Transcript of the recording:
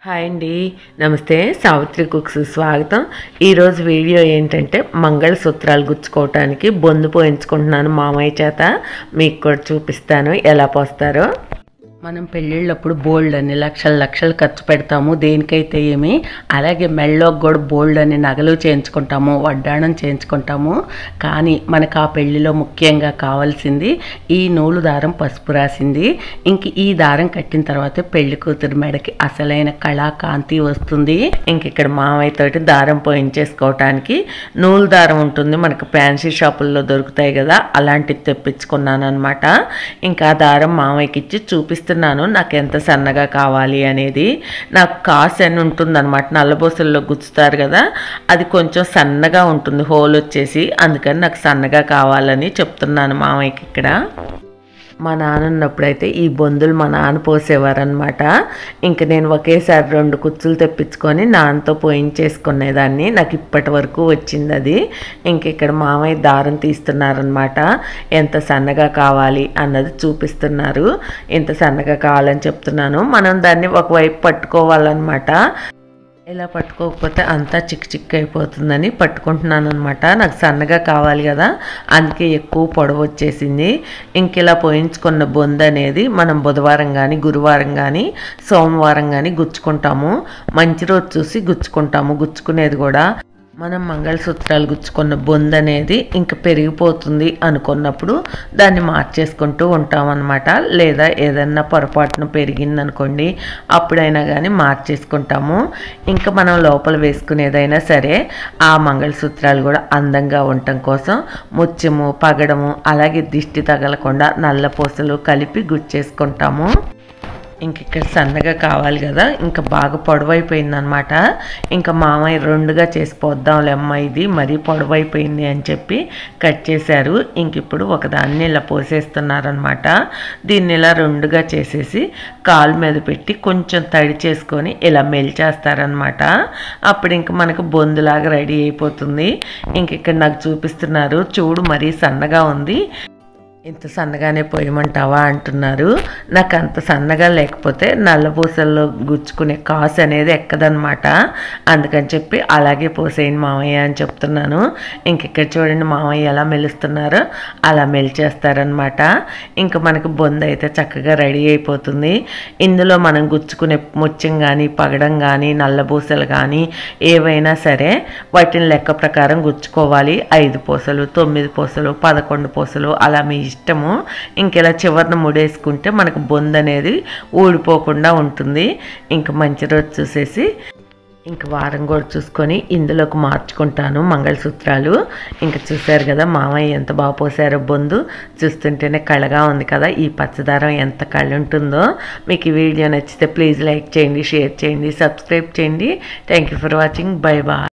hi అండి నమస్తే Savitri cooks స్వాగతం ఈరోజు వీడియో ఏంటంటే మంగళసూత్రాలు గుచ్చుకోవటానికి బొందు పోయించుకుంటున్నాను మామయ్య చేత మీకు కూడా చూపిస్తాను ఎలా పోస్తారో మనం పెళ్ళిళ్ళప్పుడు బోల్డ్ అని లక్షల లక్షలు ఖర్చు పెడతాము దేనికైతే ఏమి అలాగే మెళ్ళోకి కూడా బోల్డ్ అని నగలు చేయించుకుంటాము వడ్డాణం చేయించుకుంటాము కానీ మనకు ఆ పెళ్లిలో ముఖ్యంగా కావాల్సింది ఈ నూలు దారం పసుపు రాసింది ఇంక ఈ దారం కట్టిన తర్వాత పెళ్లి కూతురు మెడకి అసలైన కళా కాంతి వస్తుంది ఇంక ఇక్కడ మామయ్య తోటి దారం పోయించేసుకోవటానికి నూలు దారం ఉంటుంది మనకు ఫ్యాన్సీ షాపుల్లో దొరుకుతాయి కదా అలాంటివి తెప్పించుకున్నాను అనమాట ఇంకా ఆ దారం మామయ్యకి ఇచ్చి చూపిస్తున్నాను నాకు ఎంత సన్నగా కావాలి అనేది నాకు కాసు అని ఉంటుంది అనమాట నల్లబోసల్లో గుచ్చుతారు కదా అది కొంచెం సన్నగా ఉంటుంది హోల్ వచ్చేసి అందుకని నాకు సన్నగా కావాలని చెప్తున్నాను మామయ్యకి ఇక్కడ మా నాన్న ఉన్నప్పుడైతే ఈ బొందులు మా నాన్న పోసేవారనమాట ఇంక నేను ఒకేసారి రెండు కుచ్చులు తెప్పించుకొని నాన్నతో పోయించేసుకునేదాన్ని నాకు ఇప్పటి వరకు వచ్చింది అది ఇంక ఇక్కడ మామయ్య దారం తీస్తున్నారనమాట ఎంత సన్నగా కావాలి అన్నది చూపిస్తున్నారు ఎంత సన్నగా కావాలని చెప్తున్నాను మనం దాన్ని ఒకవైపు పట్టుకోవాలన్నమాట ఇలా పట్టుకోకపోతే అంతా చిక్ చిక్ అయిపోతుందని పట్టుకుంటున్నాను అనమాట నాకు సన్నగా కావాలి కదా అందుకే ఎక్కువ పొడవు వచ్చేసింది ఇంక ఇలా పోయించుకున్న బొంద అనేది మనం బుధవారం కానీ గురువారం కానీ సోమవారం కానీ గుచ్చుకుంటాము మంచి రోజు చూసి గుచ్చుకుంటాము గుచ్చుకునేది కూడా మనం మంగళసూత్రాలు గుచ్చుకున్న బొంద అనేది ఇంకా పెరిగిపోతుంది అనుకున్నప్పుడు దాన్ని మార్చేసుకుంటూ ఉంటాం అనమాట లేదా ఏదన్నా పొరపాటున పెరిగిందనుకోండి అప్పుడైనా కానీ మార్చేసుకుంటాము ఇంకా మనం లోపల వేసుకునేదైనా సరే ఆ మంగళసూత్రాలు కూడా అందంగా ఉండటం కోసం ముత్యము పగడము అలాగే దిష్టి తగలకుండా నల్ల పూసలు కలిపి గుచ్చేసుకుంటాము ఇంక ఇక్కడ సన్నగా కావాలి కదా ఇంకా బాగా పొడవైపోయింది అనమాట ఇంకా మామయ్య రెండుగా చేసి పోద్దాంలే అమ్మ ఇది మరీ పొడవైపోయింది అని చెప్పి కట్ చేశారు ఇంక ఇప్పుడు ఒకదాన్ని ఇలా పోసేస్తున్నారనమాట దీన్ని ఇలా రెండుగా చేసేసి కాలు మీద పెట్టి కొంచెం తడి చేసుకొని ఇలా మెల్చేస్తారనమాట అప్పుడు ఇంక మనకు బొందులాగా రెడీ అయిపోతుంది ఇంక ఇక్కడ నాకు చూపిస్తున్నారు చూడు మరీ సన్నగా ఉంది ఇంత సన్నగానే పోయమంటావా అంటున్నారు నాకు అంత సన్నగా లేకపోతే నల్లపూసల్లో గుచ్చుకునే కాసు అనేది ఎక్కదనమాట అందుకని చెప్పి అలాగే పోసేయండి మామయ్య అని చెప్తున్నాను ఇంక ఇక్కడ చూడండి మామయ్య ఎలా మెలుస్తున్నారో అలా మెలిచేస్తారనమాట ఇంకా మనకి బొంద అయితే చక్కగా రెడీ అయిపోతుంది ఇందులో మనం గుచ్చుకునే ముత్యం కానీ పగడం కానీ నల్లబూసలు కానీ ఏవైనా సరే వాటిని లెక్క ప్రకారం గుచ్చుకోవాలి ఐదు పూసలు తొమ్మిది పూసలు పదకొండు పూసలు అలా మీ ఇష్టము ఇంకెలా చివరిన ముడేసుకుంటే మనకు బొంద అనేది ఊడిపోకుండా ఉంటుంది ఇంక మంచి రోజు చూసేసి ఇంక వారం కూడా చూసుకొని ఇందులోకి మార్చుకుంటాను మంగళసూత్రాలు ఇంక చూశారు కదా మామయ్య ఎంత బాగా పోసారో బొందు చూస్తుంటేనే కళగా ఉంది కదా ఈ పచ్చదారం ఎంత కళ ఉంటుందో మీకు ఈ వీడియో నచ్చితే ప్లీజ్ లైక్ చేయండి షేర్ చేయండి సబ్స్క్రైబ్ చేయండి thank you for watching bye bye